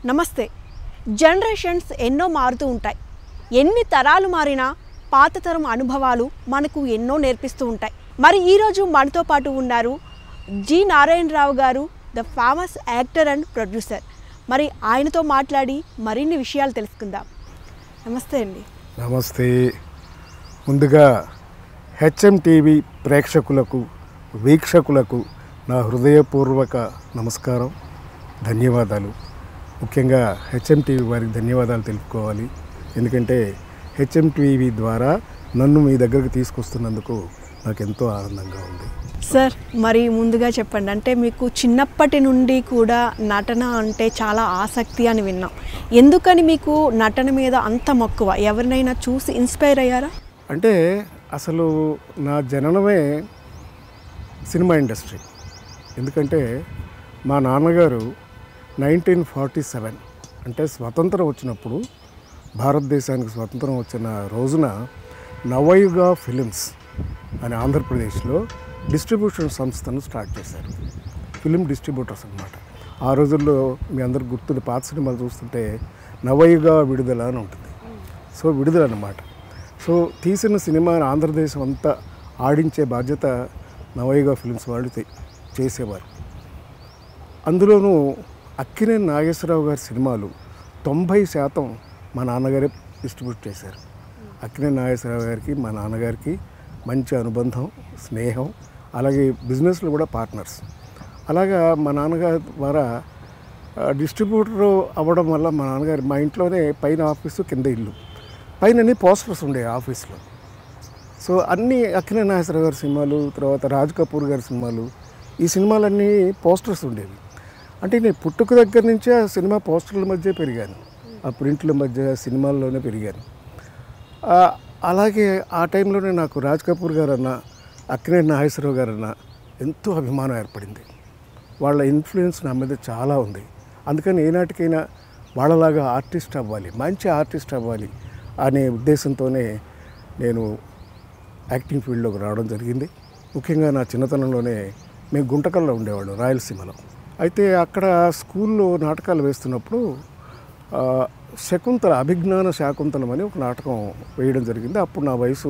నమస్తే జనరేషన్స్ ఎన్నో మారుతూ ఉంటాయి ఎన్ని తరాలు మారినా పాత తరం అనుభవాలు మనకు ఎన్నో నేర్పిస్తూ ఉంటాయి మరి ఈరోజు మనతో పాటు ఉన్నారు జి నారాయణరావు గారు the famous actor and producer మరి ఆయనతో మాట్లాడి మరిన్ని విషయాలు తెలుసుకుందాం నమస్తే అండి నమస్తే ముందుగా హెచ్ఎం టీవీ ప్రేక్షకులకు వీక్షకులకు నా హృదయపూర్వక నమస్కారం ధన్యవాదాలు ముఖ్యంగా హెచ్ఎం టీవీ వారికి ధన్యవాదాలు తెలుపుకోవాలి ఎందుకంటే హెచ్ఎం టీవీ ద్వారా నన్ను మీ దగ్గరకు తీసుకొస్తున్నందుకు నాకు ఎంతో ఆనందంగా ఉంది సార్ మరి ముందుగా చెప్పండి అంటే మీకు చిన్నప్పటి నుండి కూడా నటన అంటే చాలా ఆసక్తి అని విన్నాం ఎందుకని మీకు నటన మీద అంత మక్కువ ఎవరినైనా చూసి ఇన్స్పైర్ అయ్యారా అంటే అసలు నా జననమే సినిమా ఇండస్ట్రీ ఎందుకంటే మా నాన్నగారు నైన్టీన్ ఫార్టీ సెవెన్ అంటే స్వతంత్రం వచ్చినప్పుడు భారతదేశానికి స్వతంత్రం వచ్చిన రోజున నవయుగ ఫిలిమ్స్ అని ఆంధ్రప్రదేశ్లో డిస్ట్రిబ్యూషన్ సంస్థను స్టార్ట్ చేశారు ఫిలిం డిస్ట్రిబ్యూటర్స్ అన్నమాట ఆ రోజుల్లో మీ అందరికి గుర్తుంది పాత సినిమాలు చూస్తుంటే నవయుగ విడుదల అని ఉంటుంది సో విడుదల అన్నమాట సో తీసిన సినిమాని ఆంధ్రదేశం అంతా ఆడించే బాధ్యత నవయుగ ఫిల్మ్స్ వాళ్ళు చే- చేసేవారు అందులోనూ అక్కినేని నాగేశ్వరరావు గారి సినిమాలు తొంభై శాతం మా నాన్నగారే డిస్ట్రిబ్యూట్ చేశారు అక్కినేని నాగేశ్వరరావు గారికి మా నాన్నగారికి మంచి అనుబంధం స్నేహం అలాగే బిజినెస్లో కూడా పార్ట్నర్స్ అలాగా మా నాన్నగారి ద్వారా ఆ, డిస్ట్రిబ్యూటర్ అవ్వడం వల్ల మా నాన్నగారు మా ఇంట్లోనే పైన ఆఫీసు కింద ఇల్లు పైన అన్ని పోస్టర్స్ ఉండే ఆఫీస్లో సో అన్ని అక్కినే నాగేశ్వర గారి సినిమాలు తర్వాత రాజ్ కపూర్ గారి సినిమాలు ఈ సినిమాలన్నీ పోస్టర్స్ ఉండేవి అంటే నేను పుట్టుక దగ్గర నుంచే ఆ సినిమా పోస్టర్ల మధ్య పెరిగాను ఆ ప్రింట్ల మధ్య సినిమాల్లోనే పెరిగాను ఆ, అలాగే ఆ టైంలోనే నాకు రాజ్ కపూర్ గారు అన్న అక్కినే నాగేశ్వరరావు గారు అన్న ఎంతో అభిమానం ఏర్పడింది వాళ్ళ ఇన్ఫ్లుయెన్స్ నా మీద చాలా ఉంది అందుకని ఏనాటికైనా వాళ్ళలాగా ఆర్టిస్ట్ అవ్వాలి మంచి ఆర్టిస్ట్ అవ్వాలి అనే ఉద్దేశంతోనే నేను యాక్టింగ్ ఫీల్డ్లోకి రావడం జరిగింది ముఖ్యంగా నా చిన్నతనంలోనే మేము గుంటకల్లో ఉండేవాళ్ళం రాయలసీమలో అయితే అక్కడ స్కూల్లో నాటకాలు వేస్తున్నప్పుడు ఆ, శకుంతల అభిజ్ఞాన శాకుంతలం అని ఒక నాటకం వేయడం జరిగింది అప్పుడు నా వయసు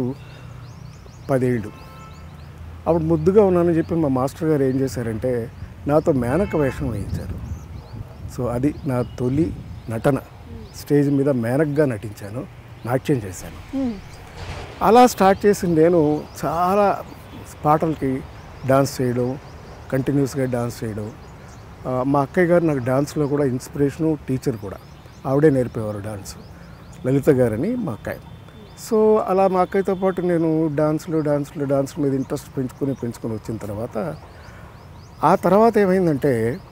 పదేళ్ళు అప్పుడు ముద్దుగా ఉన్నానని చెప్పి మా మాస్టర్ గారు ఏం చేశారంటే నాతో మేనక వేషం వేయించారు సో అది నా తొలి నటన స్టేజ్ మీద మేనక్గా నటించాను నాట్యం చేశాను అలా స్టార్ట్ చేసి నేను చాలా పాటలకి డాన్స్ చేయడం కంటిన్యూస్గా డాన్స్ చేయడం ఆ, మా అక్కయ్య గారు నాకు డాన్స్లో కూడా ఇన్స్పిరేషను టీచర్ కూడా ఆవిడే నేర్పేవారు డాన్స్ లలిత గారని మా అక్కయ్య సో అలా మా అక్కయ్యతో పాటు నేను డాన్స్లో డాన్స్లో డాన్స్ మీద ఇంట్రెస్ట్ పెంచుకొని పెంచుకొని వచ్చిన తర్వాత ఆ తర్వాత ఏమైందంటే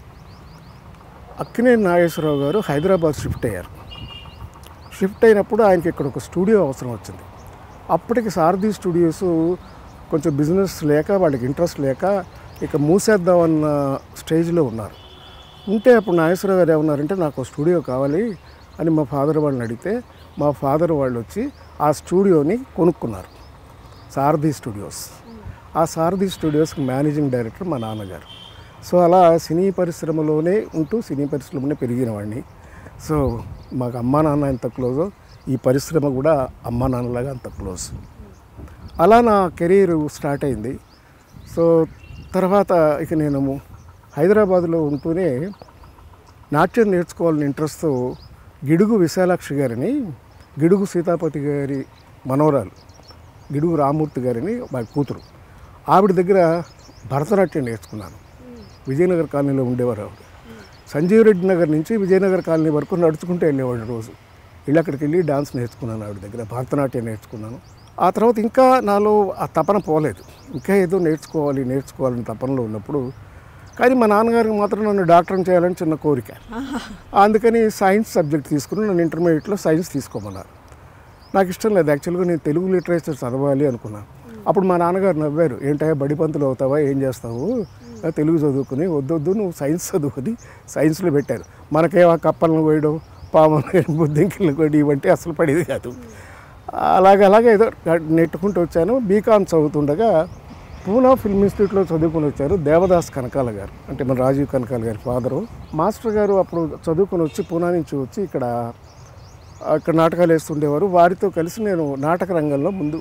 అక్కినేని నాగేశ్వరరావు గారు హైదరాబాద్ షిఫ్ట్ అయ్యారు షిఫ్ట్ అయినప్పుడు ఆయనకి ఇక్కడ ఒక స్టూడియో అవసరం వచ్చింది అప్పటికి సారథి స్టూడియోస్ కొంచెం బిజినెస్ లేక వాళ్ళకి ఇంట్రెస్ట్ లేక ఇక మూసేద్దామన్న స్టేజ్లో ఉన్నారు ఉంటే అప్పుడు నాగేశ్వరరావు గారు ఏమన్నారంటే నాకు ఒక స్టూడియో కావాలి అని మా ఫాదర్ వాళ్ళని అడిగితే మా ఫాదర్ వాళ్ళు వచ్చి ఆ స్టూడియోని కొనుక్కున్నారు సారథి స్టూడియోస్ ఆ సారథి స్టూడియోస్కి మేనేజింగ్ డైరెక్టర్ మా నాన్నగారు సో అలా సినీ పరిశ్రమలోనే ఉంటూ సినీ పరిశ్రమలోనే పెరిగిన వాడిని సో మాకు అమ్మా నాన్న ఎంత క్లోజో ఈ పరిశ్రమ కూడా అమ్మా నాన్నలాగా అంత క్లోజ్ అలా నా కెరీర్ స్టార్ట్ అయింది సో తర్వాత ఇక నేను హైదరాబాద్లో ఉంటూనే నాట్యం నేర్చుకోవాలని ఇంట్రెస్ట్తో గిడుగు విశాలాక్షి గారిని గిడుగు సీతాపతి గారి మనవరాలు గిడుగు రామూర్తి గారిని మా కూతురు ఆవిడ దగ్గర భరతనాట్యం నేర్చుకున్నాను విజయనగర్ కాలనీలో ఉండేవారు ఆవిడ సంజీవ్ రెడ్డి నగర్ నుంచి విజయనగర్ కాలనీ వరకు నడుచుకుంటూ వెళ్ళేవాడు రోజు వెళ్ళి అక్కడికి వెళ్ళి డాన్స్ నేర్చుకున్నాను ఆవిడ దగ్గర భరతనాట్యం నేర్చుకున్నాను ఆ తర్వాత ఇంకా నాలో ఆ తపన పోలేదు ఇంకా ఏదో నేర్చుకోవాలి నేర్చుకోవాలని తపనలో ఉన్నప్పుడు కానీ మా నాన్నగారికి మాత్రం నన్ను డాక్టర్ని చేయాలని చిన్న కోరిక అందుకని సైన్స్ సబ్జెక్ట్ తీసుకుని నన్ను ఇంటర్మీడియట్లో సైన్స్ తీసుకోమన్నారు నాకు ఇష్టం లేదు యాక్చువల్గా నేను తెలుగు లిటరేచర్ చదవాలి అనుకున్నాను అప్పుడు మా నాన్నగారు నవ్వారు ఏంటయ్యా బడి పంతులు అవుతావా ఏం చేస్తావు ఆ, తెలుగు చదువుకుని వద్దొద్దు నువ్వు సైన్స్ చదువుకుని సైన్స్లో పెట్టారు మనకేం ఆ కప్పలను కోయడం పాములను బుద్ధింకిళ్ళు కోయడం ఇవంటే అసలు పడేది కాదు అలాగే అలాగే ఏదో నెట్టుకుంటూ వచ్చాను బీకామ్ చదువుతుండగా పూనా ఫిల్మ్ ఇన్స్టిట్యూట్లో చదువుకుని వచ్చారు దేవదాస్ కనకాల గారు అంటే మన రాజీవ్ కనకాల గారి ఫాదరు మాస్టర్ గారు అప్పుడు చదువుకొని వచ్చి పూనా నుంచి వచ్చి ఇక్కడ అక్కడ నాటకాలు వేస్తుండేవారు వారితో కలిసి నేను నాటక రంగంలో ముందు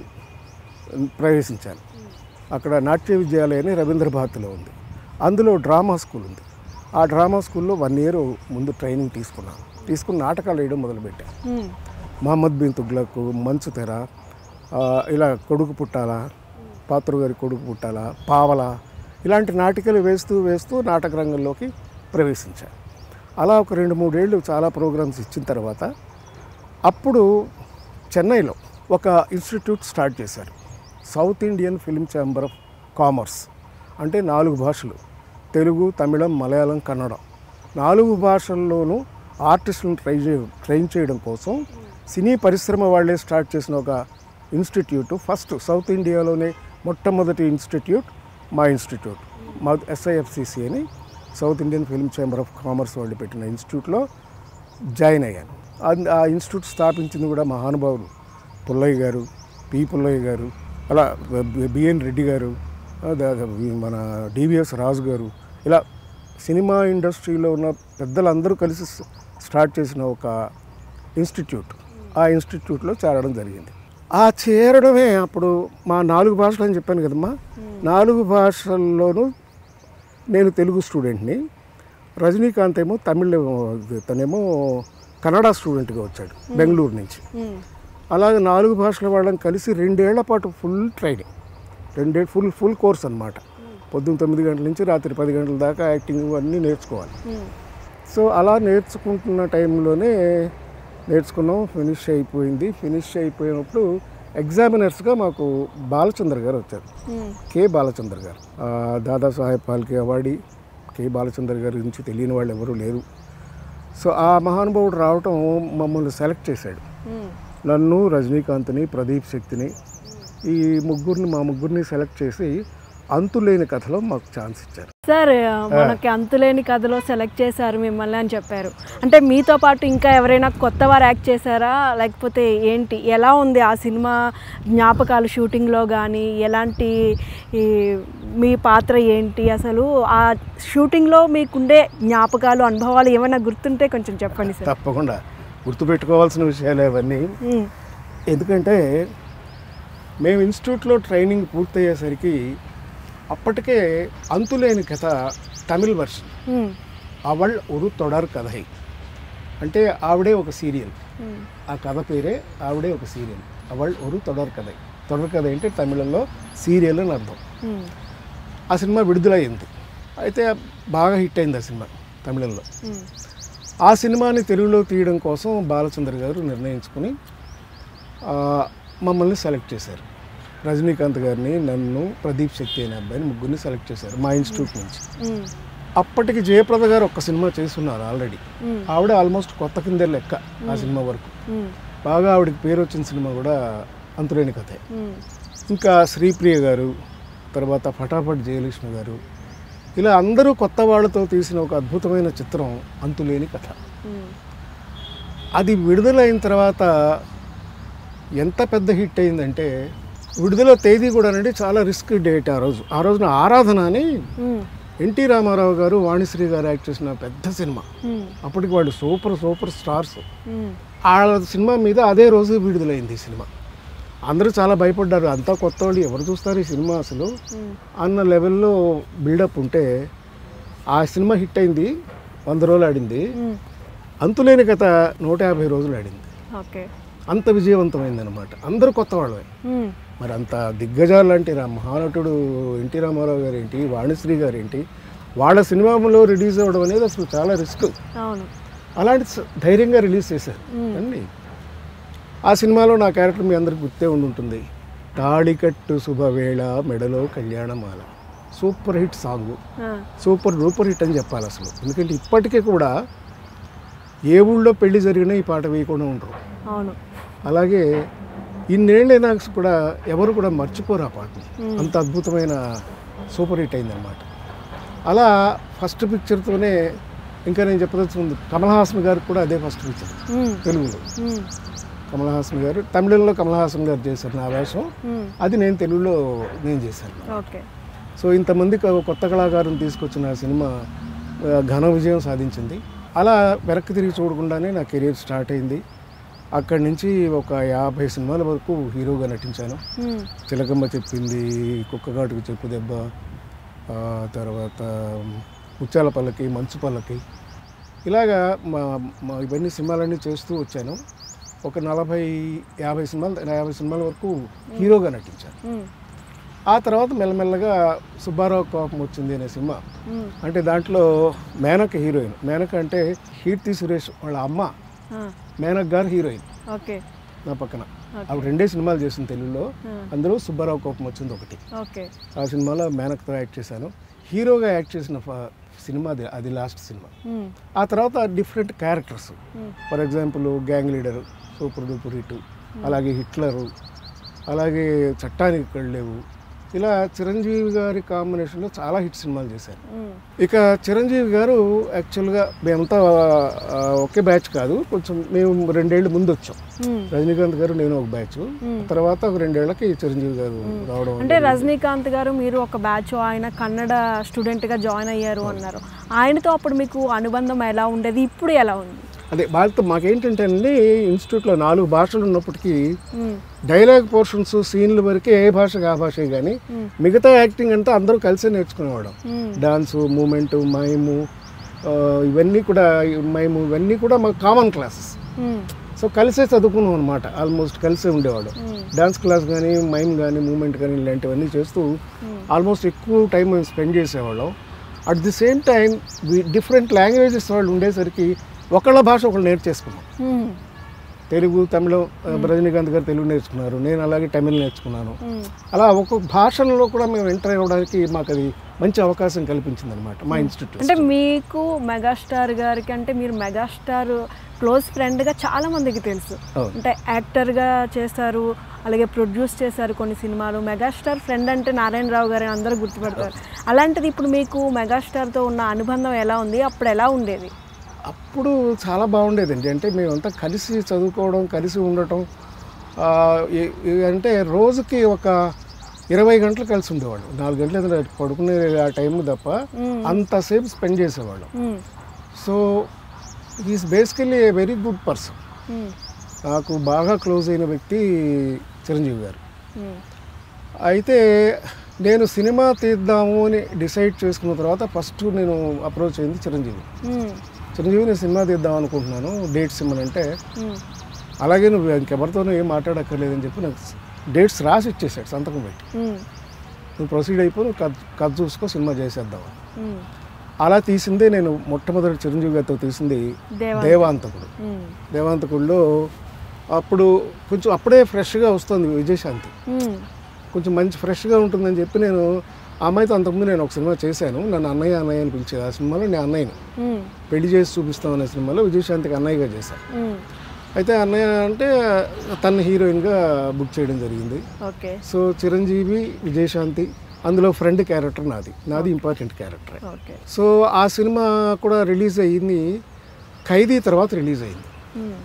ప్రవేశించాను అక్కడ నాట్య విద్యాలయం అని రవీంద్ర భారతిలో ఉంది అందులో డ్రామా స్కూల్ ఉంది ఆ డ్రామా స్కూల్లో వన్ ఇయర్ ముందు ట్రైనింగ్ తీసుకున్నాను తీసుకుని నాటకాలు వేయడం మొదలుపెట్టాను మ్మ్. మహమ్మద్ బిన్ తుగ్లక్ మంచు తెర ఆ, ఇలా కొడుకు పుట్టాల పాత్ర గారి కొడుకు పుట్టాల పావల ఇలాంటి నాటికలు వేస్తూ వేస్తూ నాటక రంగంలోకి ప్రవేశించాను అలా ఒక రెండు మూడేళ్ళు చాలా ప్రోగ్రామ్స్ ఇచ్చిన తర్వాత అప్పుడు చెన్నైలో ఒక ఇన్స్టిట్యూట్ స్టార్ట్ చేశారు South Indian Film Chamber of Commerce అంటే నాలుగు భాషలు తెలుగు తమిళం మలయాళం కన్నడ నాలుగు భాషల్లోనూ ఆర్టిస్టులను ట్రై చే ట్రైన్ చేయడం కోసం సినీ పరిశ్రమ వాళ్ళే స్టార్ట్ చేసిన ఒక ఇన్స్టిట్యూట్ ఫస్ట్ సౌత్ ఇండియాలోనే మొట్టమొదటి ఇన్స్టిట్యూట్ మా ఇన్స్టిట్యూట్ మా ఎస్ఐఎఫ్సిసి అని South Indian Film Chamber of Commerce వాళ్ళు పెట్టిన ఇన్స్టిట్యూట్లో జాయిన్ అయ్యాను ఆ- ఆ ఇన్స్టిట్యూట్ స్థాపించింది కూడా మహానుభావులు పుల్లయ్య గారు పి పుల్లయ్య గారు అలా బి- బిఎన్ రెడ్డి గారు ఆ, ద- ద- మన డివిఎస్ రాజు గారు ఇలా సినిమా ఇండస్ట్రీలో ఉన్న పెద్దలందరూ కలిసి స్- స్టార్ట్ చేసిన ఒక ఇన్స్టిట్యూట్ ఆ ఇన్స్టిట్యూట్లో చేరడం జరిగింది ఆ చేరడమే అప్పుడు మా నాలుగు భాషలు అని చెప్పాను కదమ్మా నాలుగు భాషల్లోనూ నేను తెలుగు స్టూడెంట్ని రజనీకాంత్ ఏమో తమిళ తనేమో కన్నడ స్టూడెంట్గా వచ్చాడు బెంగళూరు నుంచి మ్మ్. అలాగే నాలుగు భాషల వాళ్ళని కలిసి రెండేళ్ల పాటు ఫుల్ ట్రైనింగ్ రెండే ఫుల్ ఫుల్ కోర్స్ అనమాట పొద్దున్న తొమ్మిది గంటల నుంచి రాత్రి పది గంటల దాకా యాక్టింగ్ అన్నీ నేర్చుకోవాలి మ్మ్. సో అలా నేర్చుకుంటున్న టైంలోనే నేర్చుకున్నాం ఫినిష్ అయిపోయింది ఫినిష్ అయిపోయినప్పుడు ఎగ్జామినర్స్గా మాకు బాలచంద్ర గారు వచ్చారు మ్మ్. కె బాలచంద్ర గారు ఆ, దాదాసాహెబ్ ఫాల్కే అవార్డీ కె బాలచంద్ర గారి గురించి తెలియని వాళ్ళు ఎవరూ లేరు సో ఆ మహానుభావుడు రావటం మమ్మల్ని సెలెక్ట్ చేశాడు మ్మ్. నన్ను రజనీకాంత్ని ప్రదీప్ శక్తిని ఈ ముగ్గురిని మా ముగ్గురిని సెలెక్ట్ చేసి అంతులేని కథలో మాకు ఛాన్స్ ఇచ్చారు సార్ మనకి అంతులేని కథలో సెలెక్ట్ చేశారు మిమ్మల్ని అని చెప్పారు అంటే మీతో పాటు ఇంకా ఎవరైనా కొత్త వారు యాక్ట్ చేశారా లేకపోతే ఏంటి ఎలా ఉంది ఆ సినిమా జ్ఞాపకాలు షూటింగ్లో కానీ ఎలాంటి ఈ మీ పాత్ర ఏంటి అసలు ఆ షూటింగ్లో మీకుండే జ్ఞాపకాలు అనుభవాలు ఏమైనా గుర్తుంటే కొంచెం చెప్పండి సార్ తప్పకుండా గుర్తుపెట్టుకోవాల్సిన విషయాలు అవన్నీ ఉమ్, ఎందుకంటే మేము ఇన్స్టిట్యూట్లో ట్రైనింగ్ పూర్తయ్యేసరికి అప్పటికే అంతులేని కథ తమిళ్ వర్షన్ ఉమ్, అవళ్ ఒరు తొడర్ కథై అంటే ఆవిడే ఒక సీరియల్ ఉమ్, ఆ కథ పేరే ఆవిడే ఒక సీరియల్ అవళ్ ఒరు తొడర్ కథై తొడర్ కథ అంటే తమిళంలో సీరియల్ అని అర్థం ఉమ్, ఆ సినిమా విడుదలయ్యింది అయితే బాగా హిట్ అయింది ఆ సినిమా తమిళంలో ఉమ్, ఆ సినిమాని తెలుగులో తీయడం కోసం బాలచంద్ర గారు నిర్ణయించుకుని ఆ, మమ్మల్ని సెలెక్ట్ చేశారు రజనీకాంత్ గారిని నన్ను ప్రదీప్ శక్తి అనే అబ్బాయిని ముగ్గురిని సెలెక్ట్ చేశారు మా ఇన్స్టిట్యూట్ నుంచి ఉమ్, అప్పటికి జయప్రద గారు ఒక్క సినిమా చేస్తున్నారు ఆల్రెడీ ఉమ్, ఆవిడ ఆల్మోస్ట్ కొత్త కిందే లెక్క ఆ సినిమా వరకు ఉమ్, బాగా ఆవిడకి పేరు వచ్చిన సినిమా కూడా అంతులేని కథే ఉమ్, ఇంకా శ్రీప్రియ గారు తర్వాత ఫటాఫట్ జయలక్ష్మి గారు ఇలా అందరూ కొత్త వాళ్ళతో తీసిన ఒక అద్భుతమైన చిత్రం అంతులేని కథ ఉమ్, అది విడుదలైన తర్వాత ఎంత పెద్ద హిట్ అయిందంటే విడుదల తేదీ కూడా అండి చాలా రిస్క్ డేట్ ఆ రోజు ఆ రోజున ఆరాధన అని ఉమ్, ఎన్టీ రామారావు గారు వాణిశ్రీ గారు యాక్ట్ చేసిన పెద్ద సినిమా ఉమ్, అప్పటికి వాళ్ళు సూపర్ సూపర్ స్టార్స్ ఉమ్, ఆ సినిమా మీద అదే రోజు విడుదలైంది ఈ సినిమా అందరూ చాలా భయపడ్డారు అంతా కొత్త వాళ్ళు ఎవరు చూస్తారు ఈ సినిమా అసలు ఉమ్, అన్న లెవెల్లో బిల్డప్ ఉంటే ఆ సినిమా హిట్ అయింది వంద రోజులు ఆడింది ఉమ్, అంతులేని కథ నూట యాభై రోజులు ఆడింది ఓకే అంత విజయవంతమైంది అనమాట అందరూ కొత్త వాళ్ళే ఉమ్, మరి అంత దిగ్గజాలు లాంటి రా మహానటుడు ఎన్టీ రామారావు గారు ఏంటి వాణిశ్రీ గారు ఏంటి వాళ్ళ సినిమాలో రిలీజ్ అవ్వడం అనేది అసలు చాలా రిస్క్ అవును అలాంటి స- ధైర్యంగా రిలీజ్ చేశారు మ్మ్. అండి ఆ సినిమాలో నా క్యారెక్టర్ మీ అందరికి గుర్తే ఉండి ఉంటుంది తాళికట్టు శుభవేళ మెడలో కళ్యాణమాల సూపర్ హిట్ సాంగ్ ఆ, సూపర్ డూపర్ హిట్ అని చెప్పాలి అసలు ఎందుకంటే ఇప్పటికీ కూడా ఏ ఊళ్ళో పెళ్లి జరిగినా ఈ పాట వేయకుండా ఉండరు అవును అలాగే ఇన్నేళ్ళైనా కూడా ఎవరు కూడా మర్చిపోరు ఆ పాటని అంత అద్భుతమైన సూపర్ హిట్ అయిందనమాట అలా ఫస్ట్ పిక్చర్తోనే ఇంకా నేను చెప్పదలుచుకుంది కమల్ హాసన్ గారికి కూడా అదే ఫస్ట్ పిక్చర్ ఉమ్, తెలుగులో ఉమ్, కమల్ హాసన్ గారు తమిళంలో కమల్ హాసన్ గారు చేశారు నా వేషం ఉమ్, అది నేను తెలుగులో నేను చేశాను ఓకే సో ఇంతమంది క- కొత్త కళాకారుని తీసుకొచ్చిన ఆ సినిమా ఆ, ఘన విజయం సాధించింది అలా వెనక్కి తిరిగి చూడకుండానే నా కెరీర్ స్టార్ట్ అయింది అక్కడి నుంచి ఒక యాభై సినిమాల వరకు హీరోగా నటించాను మ్మ్. చిలకమ్మ చెప్పింది కుక్కగాటుకు చెప్పు దెబ్బ ఆ, తర్వాత ముత్యాల పల్లకి మంచు పల్లకి ఇలాగా మా మా ఇవన్నీ సినిమాలన్నీ చేస్తూ వచ్చాను ఒక నలభై యాభై సినిమాలు యాభై సినిమాల వరకు హీరోగా నటించాను మ్మ్. ఆ తర్వాత మెల్లమెల్లగా సుబ్బారావు కోపం వచ్చింది అనే సినిమా మ్మ్. అంటే దాంట్లో మేనక హీరోయిన్ మేనక అంటే కీర్తి సురేష్ వాళ్ళ అమ్మ ఆ, మేనక్ గారు హీరోయిన్ ఓకే నా పక్కన ఓకే. ఆవిడ రెండే సినిమాలు చేసింది తెలుగులో ఆ, అందులో సుబ్బారావు కోపం వచ్చింది ఒకటి ఓకే ఆ సినిమాలో మేనక్తో యాక్ట్ చేశాను హీరోగా యాక్ట్ చేసిన ఫ- సినిమా అది అది లాస్ట్ సినిమా మ్మ్. ఆ తర్వాత డిఫరెంట్ క్యారెక్టర్స్ మ్మ్. For example Gang Leader super duper hit అలాగే హిట్లరు అలాగే చట్టానికి కళ్ళేవు ఇలా చిరంజీవి గారి కాంబినేషన్లో చాలా హిట్ సినిమాలు చేశాను మ్మ్. ఇక చిరంజీవి గారు యాక్చువల్గా మేమంతా ఆ, ఒకే బ్యాచ్ కాదు కొంచెం మేము రెండేళ్ళు ముందు వచ్చాం మ్మ్. రజనీకాంత్ గారు నేను ఒక బ్యాచ్ తర్వాత ఒక రెండేళ్లకి చిరంజీవి గారు రావడం అంటే రజనీకాంత్ గారు మీరు ఒక బ్యాచ్ ఆయన కన్నడ స్టూడెంట్గా జాయిన్ అయ్యారు అన్నారు ఆయనతో అప్పుడు మీకు అనుబంధం ఎలా ఉండేది ఇప్పుడు ఎలా ఉంది అదే వాళ్ళతో మాకేంటంటే అండి ఇన్స్టిట్యూట్లో నాలుగు భాషలు ఉన్నప్పటికీ మ్మ్. డైలాగ్ పోర్షన్స్ సీన్ల వరకే ఏ భాషకు ఆ భాషే కానీ మ్మ్. మిగతా యాక్టింగ్ అంతా అందరూ కలిసే నేర్చుకునేవాళ్ళం మ్మ్. డాన్సు మూమెంట్ మైము ఆ, ఇవన్నీ కూడా మైము ఇవన్నీ కూడా మాకు కామన్ క్లాసెస్ మ్మ్. సో కలిసే చదువుకున్నాం అనమాట ఆల్మోస్ట్ కలిసే ఉండేవాళ్ళం మ్మ్. డాన్స్ క్లాస్ కానీ మైమ్ కానీ మూమెంట్ కానీ ఇలాంటివన్నీ చేస్తూ ఆల్మోస్ట్ ఎక్కువ టైం మేము స్పెండ్ చేసేవాళ్ళం at the same time different languages వాళ్ళు ఉండేసరికి ఒకళ్ళ భాష ఒకళ్ళు నేర్చేసుకున్నాం మ్మ్. తెలుగు తమిళం ఆ, రజనీకాంత్ గారు తెలుగు నేర్చుకున్నారు నేను అలాగే తమిళ్ నేర్చుకున్నాను మ్మ్. అలా ఒక్కొక్క భాషల్లో కూడా మేము ఎంటర్ అవ్వడానికి మాకు అది మంచి అవకాశం కల్పించింది అనమాట మా ఇన్స్టిట్యూట్ అంటే మీకు మెగాస్టార్ గారికి అంటే మీరు మెగాస్టార్ క్లోజ్ ఫ్రెండ్గా చాలా మందికి తెలుసు అవును. అంటే యాక్టర్గా చేస్తారు అలాగే ప్రొడ్యూస్ చేశారు కొన్ని సినిమాలు మెగాస్టార్ ఫ్రెండ్ అంటే నారాయణరావు గారు అని అందరూ గుర్తుపడతారు అలాంటిది ఇప్పుడు మీకు మెగాస్టార్తో ఉన్న అనుబంధం ఎలా ఉంది అప్పుడు ఎలా ఉండేది అప్పుడు చాలా బాగుండేదండి అంటే మేమంతా కలిసి చదువుకోవడం కలిసి ఉండటం ఆ, ఏ- ఏ- అంటే రోజుకి ఒక ఇరవై గంటలు కలిసి ఉండేవాళ్ళం నాలుగు గంటలు ఏదైనా పడుకునే ఆ టైం తప్ప అంతసేపు స్పెండ్ చేసేవాళ్ళం మ్మ్. So is basically a very good person మ్మ్. నాకు బాగా క్లోజ్ అయిన వ్యక్తి చిరంజీవి గారు మ్మ్. అయితే నేను సినిమా తీద్దాము అని డిసైడ్ చేసుకున్న తర్వాత ఫస్ట్ నేను అప్రోచ్ అయింది చిరంజీవి మ్మ్. చిరంజీవి నేను సినిమా తీద్దాం అనుకుంటున్నాను డేట్స్ ఇమ్మనంటే మ్మ్. అలాగే నువ్వు ఇంకెవరితోనూ ఏం మాట్లాడక్కర్లేదని చెప్పి నాకు డేట్స్ రాసి ఇచ్చేసాడు సంతకం పెట్టి మ్మ్. నువ్వు ప్రొసీడ్ అయిపో నువ్వు కథ కథ చూసుకో సినిమా చేసేద్దాం మ్మ్. అలా తీసిందే నేను మొట్టమొదటి చిరంజీవి గారితో తీసింది దేవా దేవాంతకుడు మ్మ్. దేవాంతకుడిలో అప్పుడు కొంచెం అప్పుడే ఫ్రెష్గా వస్తుంది విజయశాంతి మ్మ్. కొంచెం మంచి ఫ్రెష్గా ఉంటుందని చెప్పి నేను ఆ అమ్మాయితో అంతకుముందు నేను ఒక సినిమా చేశాను నన్ను అన్నయ్య అన్నయ్య అని పిలిచేది ఆ సినిమాలో నేను అన్నయ్యని మ్మ్. పెళ్లి చేసి చూపిస్తాం అనే సినిమాలో విజయశాంతికి అన్నయ్యగా చేశాను మ్మ్. అయితే అన్నయ్య అంటే తన హీరోయిన్గా బుక్ చేయడం జరిగింది ఓకే సో చిరంజీవి విజయశాంతి అందులో ఫ్రెండ్ క్యారెక్టర్ నాది నాది ఇంపార్టెంట్ క్యారెక్టర్ ఓకే సో ఆ సినిమా కూడా రిలీజ్ అయ్యింది ఖైదీ తర్వాత రిలీజ్ అయింది మ్మ్.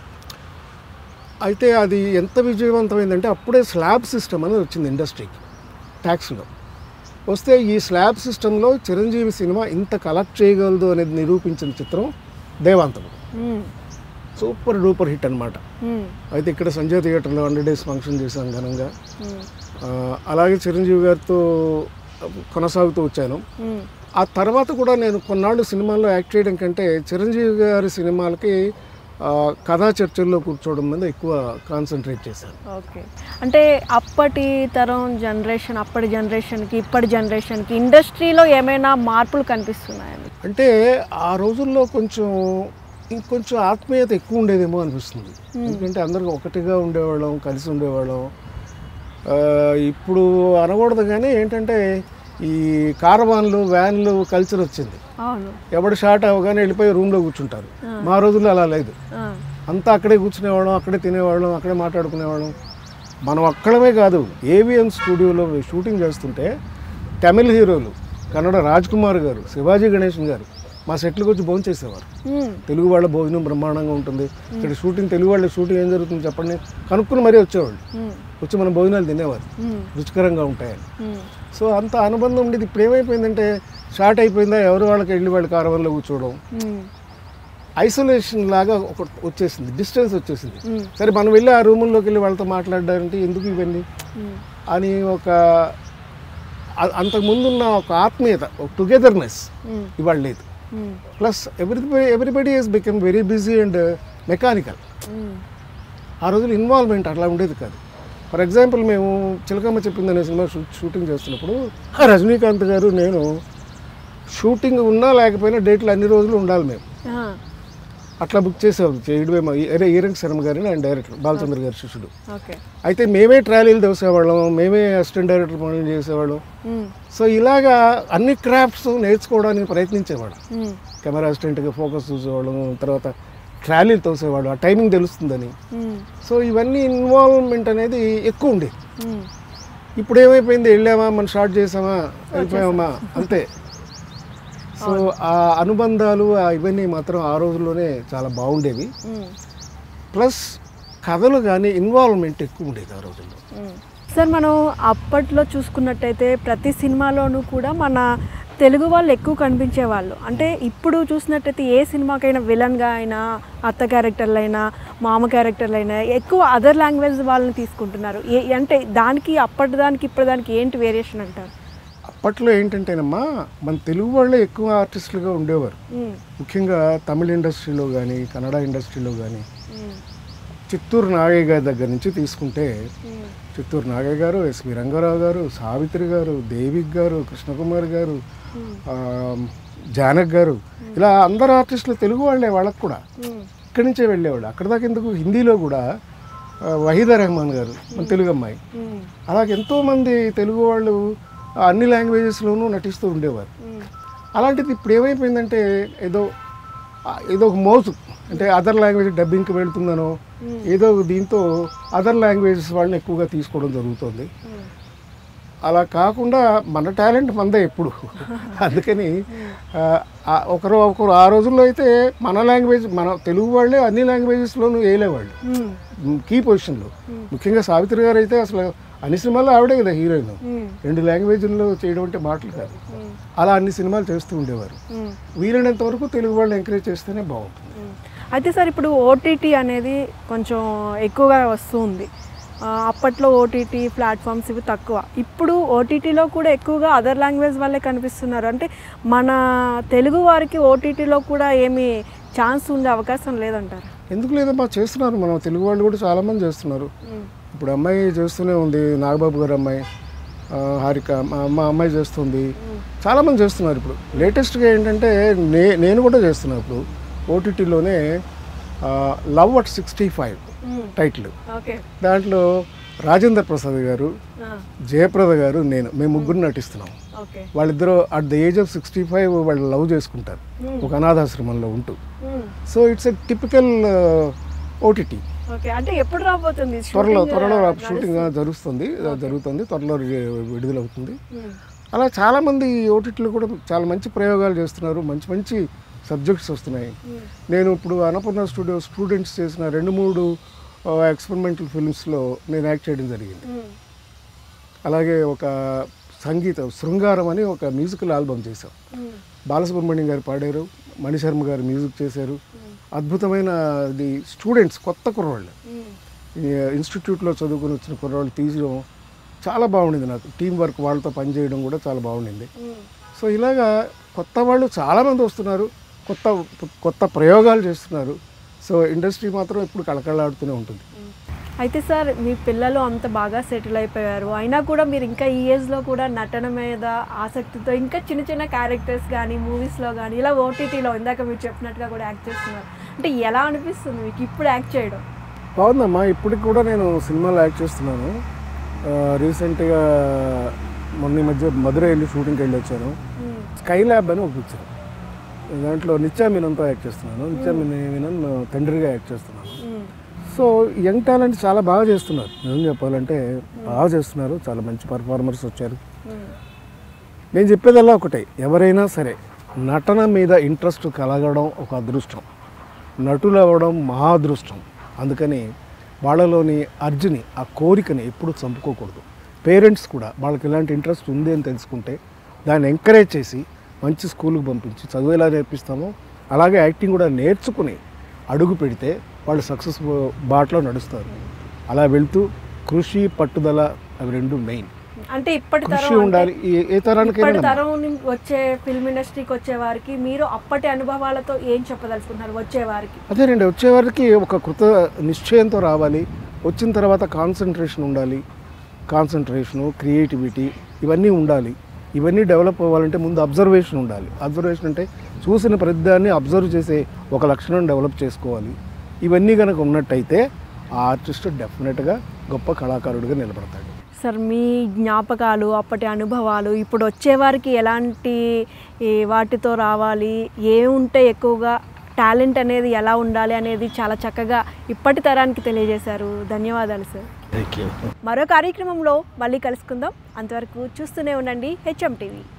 అయితే అది ఎంత విజయవంతమైందంటే అప్పుడే స్లాబ్ సిస్టమ్ అనేది వచ్చింది ఇండస్ట్రీకి ట్యాక్స్లో వస్తే ఈ స్లాబ్ సిస్టంలో చిరంజీవి సినిమా ఇంత కలెక్ట్ చేయగలదు అనేది నిరూపించిన చిత్రం దేవాంతకుడు మ్మ్. సూపర్ డూపర్ హిట్ అనమాట మ్మ్. అయితే ఇక్కడ సంజయ్ థియేటర్లో హండ్రెడ్ డేస్ ఫంక్షన్ చేశాం ఘనంగా మ్మ్. ఆ, అలాగే చిరంజీవి గారితో కొనసాగుతూ వచ్చాను మ్మ్. ఆ తర్వాత కూడా నేను కొన్నాళ్ళు సినిమాల్లో యాక్ట్ చేయడం కంటే చిరంజీవి గారి సినిమాలకి ఆ, కథా చర్చల్లో కూర్చోవడం మీద ఎక్కువ కాన్సన్ట్రేట్ చేశాను ఓకే అంటే అప్పటి తరం జనరేషన్ అప్పటి జనరేషన్కి ఇప్పటి జనరేషన్కి ఇండస్ట్రీలో ఏమైనా మార్పులు కనిపిస్తున్నాయని అంటే ఆ రోజుల్లో కొంచెం ఇంకొంచెం ఆత్మీయత ఎక్కువ ఉండేదేమో అనిపిస్తుంది ఎందుకంటే అందరూ ఒకటిగా ఉండేవాళ్ళం కలిసి ఉండేవాళ్ళం ఆ, ఇప్పుడు అనకూడదు కానీ ఏంటంటే ఈ కారవాన్లు వ్యాన్లు కల్చర్ వచ్చింది అవును ఎవడు షార్ట్ అవ్వగానే వెళ్ళిపోయి రూమ్లో కూర్చుంటారు మా రోజుల్లో అలా లేదు ఆ, అంతా అక్కడే కూర్చునేవాళ్ళం అక్కడే తినేవాళ్ళం అక్కడే మాట్లాడుకునేవాళ్ళం మనం అక్కడమే కాదు ఏవిఎం స్టూడియోలో షూటింగ్ చేస్తుంటే తమిళ హీరోలు కన్నడ రాజ్ కుమార్ గారు శివాజీ గణేశన్ గారు మా సెట్లకు వచ్చి భోజనం చేసేవారు మ్మ్. తెలుగు వాళ్ళ భోజనం బ్రహ్మాండంగా ఉంటుంది ఇక్కడ షూటింగ్ తెలుగు వాళ్ళ షూటింగ్ ఏం జరుగుతుంది చెప్పండి కనుక్కుని మరీ వచ్చేవాళ్ళు మ్మ్. వచ్చి మన భోజనాలు తినేవారు మ్మ్. రుచికరంగా ఉంటాయని మ్మ్. సో అంత అనుబంధం ఉండేది ఇప్పుడు ఏమైపోయిందంటే షార్ట్ అయిపోయిందా ఎవరు వాళ్ళకి వెళ్ళి వాళ్ళ కారవన్లో కూర్చోవడం మ్మ్. ఐసోలేషన్ లాగా ఒక వచ్చేసింది డిస్టెన్స్ వచ్చేసింది మ్మ్. సరే మనం వెళ్ళి ఆ రూముల్లోకి వెళ్ళి వాళ్ళతో మాట్లాడడానికి ఎందుకు ఇవన్నీ మ్మ్. అని ఒక అ- అంతకుముందున్న ఒక ఆత్మీయత ఒక టుగెదర్నెస్ మ్మ్. ఇవాళ లేదు మ్మ్. Plus everybody everybody has become very busy and mechanical మ్మ్. ఆ రోజులు ఇన్వాల్వ్మెంట్ అట్లా ఉండేది కాదు ఫర్ ఎగ్జాంపుల్ మేము చిలకమ్మ చెప్పింది అనే సినిమా షూ- షూటింగ్ చేస్తున్నప్పుడు ఆ రజనీకాంత్ గారు నేను షూటింగ్ ఉన్నా లేకపోయినా డేట్లు అన్ని రోజులు ఉండాలి మేము ఆ. అట్లా బుక్ చేసేవాళ్ళు చేయడమే మా అరే ఈరంగ్ శర్మ గారిని ఆయన డైరెక్టర్ బాలచంద్ర గారి శిష్యుడు ఓకే అయితే మేమే ట్రాలీలు తోసేవాళ్ళం మేమే అసిస్టెంట్ డైరెక్టర్ పనులు చేసేవాళ్ళం మ్మ్. సో ఇలాగా అన్ని క్రాఫ్ట్స్ నేర్చుకోవడానికి ప్రయత్నించేవాడు మ్మ్. కెమెరా అసిస్టెంట్గా ఫోకస్ చూసేవాళ్ళం తర్వాత ట్రాలీలు తోసేవాడు ఆ టైమింగ్ తెలుస్తుందని మ్మ్. సో ఇవన్నీ ఇన్వాల్వ్మెంట్ అనేది ఎక్కువ ఉండేది మ్మ్. ఇప్పుడు ఏమైపోయింది వెళ్ళామా మనం షార్ట్ చేసామా వెళ్ళిపోయామా అంతే సో ఆ అనుబంధాలు ఆ ఇవన్నీ మాత్రం ఆ రోజుల్లోనే చాలా బాగుండేవి మ్మ్. ప్లస్ కథలు కానీ ఇన్వాల్వ్మెంట్ ఎక్కువ ఉండేది ఆ రోజుల్లో సార్ మనం అప్పట్లో చూసుకున్నట్టయితే ప్రతి సినిమాలోనూ కూడా మన తెలుగు వాళ్ళు ఎక్కువ కనిపించేవాళ్ళు అంటే ఇప్పుడు చూసినట్టయితే ఏ సినిమాకైనా విలన్గా అయినా అత్త క్యారెక్టర్లు అయినా మామ క్యారెక్టర్లు అయినా ఎక్కువ అదర్ లాంగ్వేజ్ వాళ్ళని తీసుకుంటున్నారు ఏ అంటే దానికి అప్పటి దానికి ఇప్పటి దానికి ఏంటి వేరియేషన్ అంటారు అప్పట్లో ఏంటంటేనమ్మా మన తెలుగు వాళ్ళే ఎక్కువ ఆర్టిస్టులుగా ఉండేవారు మ్మ్. ముఖ్యంగా తమిళ ఇండస్ట్రీలో కానీ కన్నడ ఇండస్ట్రీలో కానీ మ్మ్. చిత్తూరు నాగయ్య గారి దగ్గర నుంచి తీసుకుంటే మ్మ్. చిత్తూరు నాగయ్య గారు ఎస్వి రంగారావు గారు సావిత్రి గారు దేవిక్ గారు కృష్ణకుమార్ గారు ఆ, జానక్ గారు ఇలా అందరు ఆర్టిస్టులు తెలుగు వాళ్ళే వాళ్ళకు కూడా మ్మ్. ఇక్కడి నుంచే వెళ్ళేవాళ్ళు అక్కడ దాకా ఎందుకు హిందీలో కూడా ఆ, వహీదా రెహమాన్ గారు మన తెలుగు అమ్మాయి మ్మ్. అలాగే ఎంతోమంది తెలుగు వాళ్ళు ఆ అన్ని లాంగ్వేజెస్లోనూ నటిస్తూ ఉండేవారు మ్మ్. అలాంటిది ఇప్పుడు ఏమైపోయిందంటే ఏదో ఆ, ఏదో ఒక మోజు అంటే అదర్ లాంగ్వేజ్ డబ్బింగ్కి వెళ్తుందనో ఏదో దీంతో అదర్ లాంగ్వేజెస్ వాళ్ళని ఎక్కువగా తీసుకోవడం జరుగుతుంది మ్మ్. అలా కాకుండా మన టాలెంట్ మందే ఎప్పుడు అందుకని ఆ, ఆ ఒకరు ఒకరు ఆ రోజుల్లో అయితే మన లాంగ్వేజ్ మన తెలుగు వాళ్ళే అన్ని లాంగ్వేజెస్లోనూ వేయలేవాళ్ళు మ్మ్. కీ పొజిషన్లో ముఖ్యంగా సావిత్రి గారు అయితే అసలు అన్ని సినిమాల్లో ఆవిడే కదా హీరోయిన్ మ్మ్. రెండు లాంగ్వేజ్ల్లో చేయడం అంటే మాటలు కాదు మ్మ్. అలా అన్ని సినిమాలు చేస్తూ ఉండేవారు మ్మ్. వీలైనంత వరకు తెలుగు వాళ్ళని ఎంకరేజ్ చేస్తేనే బాగుంటుంది మ్మ్. అయితే సార్ ఇప్పుడు ఓటీటీ అనేది కొంచెం ఎక్కువగా వస్తుంది ఆ, అప్పట్లో ఓటీటీ ప్లాట్ఫామ్స్ ఇవి తక్కువ ఇప్పుడు ఓటీటీలో కూడా ఎక్కువగా అదర్ లాంగ్వేజ్ వాళ్ళే కనిపిస్తున్నారు అంటే మన తెలుగు వారికి ఓటీటీలో కూడా ఏమి ఛాన్స్ ఉండే అవకాశం లేదంటారు ఎందుకు లేదమ్మా చేస్తున్నారు మనం తెలుగు వాళ్ళు కూడా చాలామంది చేస్తున్నారు ఇప్పుడు అమ్మాయి చేస్తూనే ఉంది నాగబాబు గారు అమ్మాయి ఆ, హారిక మా అమ్మ అమ్మాయి చేస్తుంది చాలామంది చేస్తున్నారు ఇప్పుడు లేటెస్ట్గా ఏంటంటే నే నేను కూడా చేస్తున్నాను ఇప్పుడు ఓటీటీలోనే love at sixty five title okay దాంట్లో రాజేంద్ర ప్రసాద్ గారు జయప్రద గారు నేను మేము ముగ్గురు నటిస్తున్నాం ఓకే వాళ్ళిద్దరూ at the age of sixty five వాళ్ళు లవ్ చేసుకుంటారు ఒక అనాథాశ్రమంలో ఉంటూ so it's a typical OTT okay అంటే ఎప్పుడు రాబోతుంది త్వరలో shooting, త్వరలో ఆ, షూటింగ్ జరుగుతుంది జరుగుతుంది త్వరలో రి- విడుదలవుతుంది మ్మ్. అలా చాలామంది ఓటీటీలు కూడా చాలా మంచి ప్రయోగాలు చేస్తున్నారు మంచి మంచి సబ్జెక్ట్స్ వస్తున్నాయి నేను ఇప్పుడు అన్నపూర్ణ స్టూడియో స్టూడెంట్స్ చేసిన రెండు మూడు ఎక్స్పెరిమెంటల్ ఫిల్మ్స్లో నేను యాక్ట్ చేయడం జరిగింది మ్మ్. అలాగే ఒక సంగీత శృంగారం అని ఒక మ్యూజికల్ ఆల్బమ్ చేశాం మ్మ్. బాలసుబ్రహ్మణ్యం గారు పాడారు మణిశర్మ గారు మ్యూజిక్ చేశారు అద్భుతమైన ఇది స్టూడెంట్స్ కొత్త కుర్రవాళ్ళు మ్మ్. ఈ ఇన్స్టిట్యూట్లో చదువుకుని వచ్చిన కుర్రవాళ్ళు తీయడం చాలా బాగుండింది నాకు టీం వర్క్ వాళ్ళతో పనిచేయడం కూడా చాలా బాగుండింది మ్మ్. సో ఇలాగా కొత్త వాళ్ళు చాలామంది వస్తున్నారు కొత్త కొత్త ప్రయోగాలు చేస్తున్నారు సో ఇండస్ట్రీ మాత్రం ఎప్పుడు కళకళలాడుతూనే ఉంటుంది అయితే సార్ మీ పిల్లలు అంత బాగా సెటిల్ అయిపోయారు అయినా కూడా మీరు ఇంకా ఈ ఏజ్లో కూడా నటన మీద ఆసక్తితో ఇంకా చిన్న చిన్న క్యారెక్టర్స్ కానీ మూవీస్లో కానీ ఇలా ఓటీటీలో ఇందాక మీరు చెప్పినట్టుగా కూడా యాక్ట్ చేస్తున్నారు అంటే ఎలా అనిపిస్తుంది మీకు ఇప్పుడు యాక్ట్ చేయడం బాగుందమ్మా ఇప్పటికి కూడా నేను సినిమాలో యాక్ట్ చేస్తున్నాను ఆ, రీసెంట్గా మొన్న ఈ మధ్య మధురై వెళ్ళి షూటింగ్కి వెళ్ళి వచ్చాను స్కై ల్యాబ్ అని ఒక పిక్చర్ దాంట్లో నిత్యా మీనంతో యాక్ట్ చేస్తున్నాను నిత్యా మీనన్ తండ్రిగా యాక్ట్ చేస్తున్నాను సో యంగ్ టాలెంట్ చాలా బాగా చేస్తున్నారు నిజం చెప్పాలంటే బాగా చేస్తున్నారు చాలా మంచి పర్ఫార్మర్స్ వచ్చారు నేను చెప్పేదల్లా ఒకటే ఎవరైనా సరే నటన మీద ఇంట్రెస్ట్ కలగడం ఒక అదృష్టం నటులు అవ్వడం మహా అదృష్టం అందుకని వాళ్ళలోని అర్జుని ఆ కోరికని ఎప్పుడు చంపుకోకూడదు పేరెంట్స్ కూడా వాళ్ళకి ఇలాంటి ఇంట్రెస్ట్ ఉంది అని తెలుసుకుంటే దాన్ని ఎంకరేజ్ చేసి మంచి స్కూల్కి పంపించి చదువు ఎలా నేర్పిస్తామో అలాగే యాక్టింగ్ కూడా నేర్చుకుని అడుగు పెడితే వాళ్ళు సక్సెస్ బాటలో నడుస్తారు అలా వెళ్తూ కృషి పట్టుదల అవి రెండు మెయిన్ అంటే ఇప్పటి కృషి తరం ఉండాలి అంటే ఏ- ఏ ఇప్పటి తరానికైనా తరం ని- వచ్చే ఫిల్మ్ ఇండస్ట్రీకి వచ్చే వారికి మీరు అప్పటి అనుభవాలతో ఏం చెప్పదలుచుకున్నారు వచ్చే వారికి అదేనండి వచ్చేవారికి ఒక కృత నిశ్చయంతో రావాలి వచ్చిన తర్వాత కాన్సన్ట్రేషన్ ఉండాలి కాన్సన్ట్రేషను క్రియేటివిటీ ఇవన్నీ ఉండాలి ఇవన్నీ డెవలప్ అవ్వాలంటే ముందు అబ్జర్వేషన్ ఉండాలి అబ్జర్వేషన్ అంటే చూసిన ప్రతిదాన్ని అబ్జర్వ్ చేసే ఒక లక్షణం డెవలప్ చేసుకోవాలి ఇవన్నీ కనుక ఉన్నట్టయితే ఆ ఆర్టిస్ట్ డెఫినెట్గా గొప్ప కళాకారుడిగా నిలబడతాడు సార్ మీ జ్ఞాపకాలు అప్పటి అనుభవాలు ఇప్పుడు వచ్చేవారికి ఎలాంటి ఈ వాటితో రావాలి ఏముంటే ఎక్కువగా టాలెంట్ అనేది ఎలా ఉండాలి అనేది చాలా చక్కగా ఇప్పటి తరానికి తెలియజేశారు ధన్యవాదాలు సార్ థ్యాంక్ యూ మరో కార్యక్రమంలో మళ్ళీ కలుసుకుందాం అంతవరకు చూస్తూనే ఉండండి హెచ్ఎం టీవీ